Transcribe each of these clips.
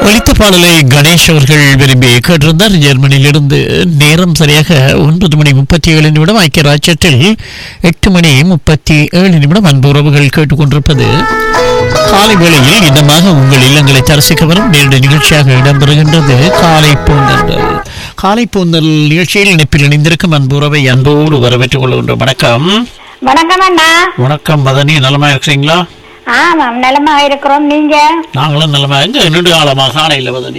ஒலித்த பாடலை கணேஷ் அவர்கள் விரும்பி கேட்டிருந்தார் ஜெர்மனியிலிருந்து நேரம் சரியாக ஒன்பது மணி முப்பத்தி ஏழு நிமிடம் ஐக்கிய ராஜ்யத்தில் எட்டு மணி முப்பத்தி ஏழு நிமிடம் அன்பு உறவுகள் கேட்டுக்கொண்டிருப்பது காலை வேளையில் இதமாக உங்கள் இல்லங்களை தரிசிக்க வரும் நேரடி நிகழ்ச்சியாக இடம்பெறுகின்றது காலை பூந்தல் காலை பூந்தல் நிகழ்ச்சியில் இணைப்பில் இணைந்திருக்கும் அன்பு உறவை அன்போடு வரவேற்றுக் கொள்கின்ற வணக்கம் வணக்கம் அண்ணா வணக்கம் மதனி நலமா இருக்கிறீங்களா ஆமாம் நலமா இருக்கிறோம் நீங்க நாங்களும் நலமா எங்க நெடு காலமாக காணையில் மதனி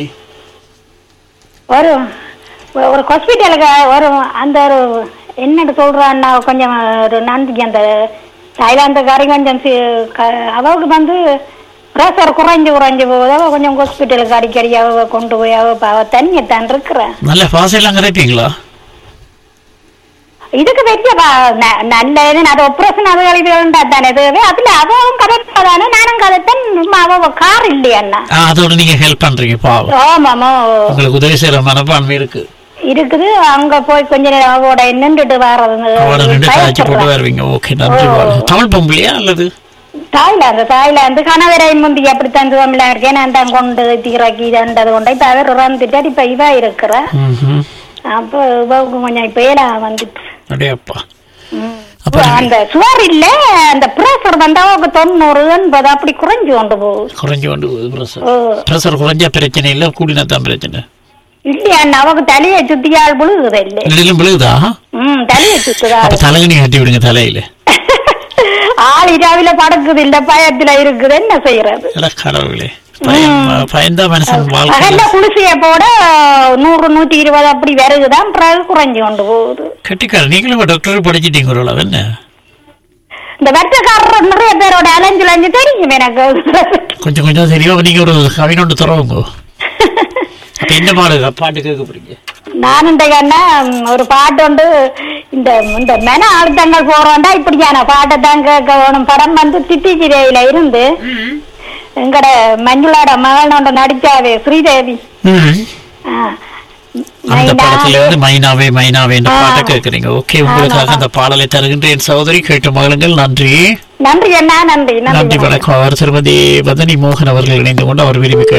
ஒரு ஒரு ஹாஸ்பிட்டலுக்கு ஒரு அந்த ஒரு என்னன்னு சொல்றான்னா கொஞ்சம் ஒரு நன்றிக்கு அந்த தாய்லாந்துக்காரி கொஞ்சம் சி- க- அவளுக்கு வந்து ப்ரெஷர் குறைஞ்சு குறைஞ்சு போகுது அவ கொஞ்சம் ஹாஸ்பிட்டலுக்கு அடிக்கடி அவ கொண்டு போய் அவ இப்ப அவ தனியத்தான் இருக்கிறேன் நல்ல பாசையெல்லாம் கரைப்பீங்களா இதுக்கு பெரிய ப- ந- நல்ல இது அது ஆப்ரேஷன் அது கழிவுகள் தானே இது அதுல அவவும் கதைப்பதானே நானும் கதைத்தேன் சும்மா அவ கார் இல்லையா ஆ, அதோட நீங்க ஹெல்ப் பண்றீங்க பாவம் ஆமாமோ உங்களுக்கு உதவி செய்யற மனப்பான்மை இருக்கு இருக்குது அங்க போய் கொஞ்ச நேரம் அவட நின்றுட்டு வர்றது அவளை ரெண்டு காய்ச்சி போட்டு வருவீங்க ஓகே நன்றி வாழ்க. தமிழ் பொம்பளையா அல்லது தாய்லாந்து தாய்லாந்து கணவரை முந்தி அப்படித்தான் சுவமில இருக்கேன் நான் தான் கொண்டு தீராக்கி தண்டது கொண்டு இப்ப அவர் இறந்துட்டார் இப்ப இவ இருக்கிற ம்ஹும். அப்போ இவவுக்கு கொஞ்சம் இப்ப ஏலா வந்துட்டு அடேப்பா ம். அப்ப நீங்க- அந்த சுவர் இல்ல அந்த பிரஷர் வந்து அவக்கு தொண்ணூறு எண்பது அப்படி குறைஞ்சு கொண்டு போகுது குறைஞ்சு கொண்டு போகுது பிரஷர் ஓ. பிரஷர் குறைஞ்சா பிரச்சனை இல்லை கூடினா தான் பிரச்சனை இல்லையா அவக்கு தலையை சுத்தியால் விழுகுது இல்ல நெடிலும் விழுகுதா ம் தலையை சுத்துதா அப்ப தலைகணி கட்டி விடுங்க தலையில ஆள் இரவில படுக்குது இல்ல பயத்துல இருக்குது என்ன செய்யறது இல்ல கடவுளே பயம் பயந்தா மனுஷன் பகல்ல வாழ்க்கை குளிசைய போட நூறு நூத்தி இருபது அப்படி வருகுதான் பிறகு குறைஞ்சு கொண்டு போகுது கட்டிக்கார நீங்களும் டாக்டர் படிச்சிட்டீங்க ஒரு அளவு என்ன இந்த வெற்றக்காரர் நிறைய பேரோட அலைஞ்சு அலைஞ்சு தெரியும் எனக்கு கொஞ்சம் கொஞ்சம் தெரியும் நீங்க ஒரு கவினொண்டு தரவங்க அப்ப என்ன பாடு பாட்டு கேட்க போறீங்க நான் இந்த கண்ணா ஒரு பாட்டு உண்டு இந்த இந்த மென அழுத்தங்கள் போறோம்டா இப்படியான பாட்டை தான் கேட்க வேணும் படம் வந்து திட்டிச்சிரையில இருந்து எங்கட மஞ்சுளாட மகனோட நடிச்சாவே ஸ்ரீதேவி ம். ஆ. அந்த மைனா, படத்துல இருந்து மைனாவே மைனாவே என்ற ஆ. பாட்டை கேட்கறீங்க ஓகே உங்களுக்காக அந்த பாடலை தருகின்றேன் சகோதரி கேட்டு மகளுங்கள் நன்றி நன்றி அண்ணா நன்றி நன்றி நன்றி வணக்கம் அவர் திருமதி வதனி மோகன் அவர்கள் இணைந்து கொண்டு அவர் விரும்பி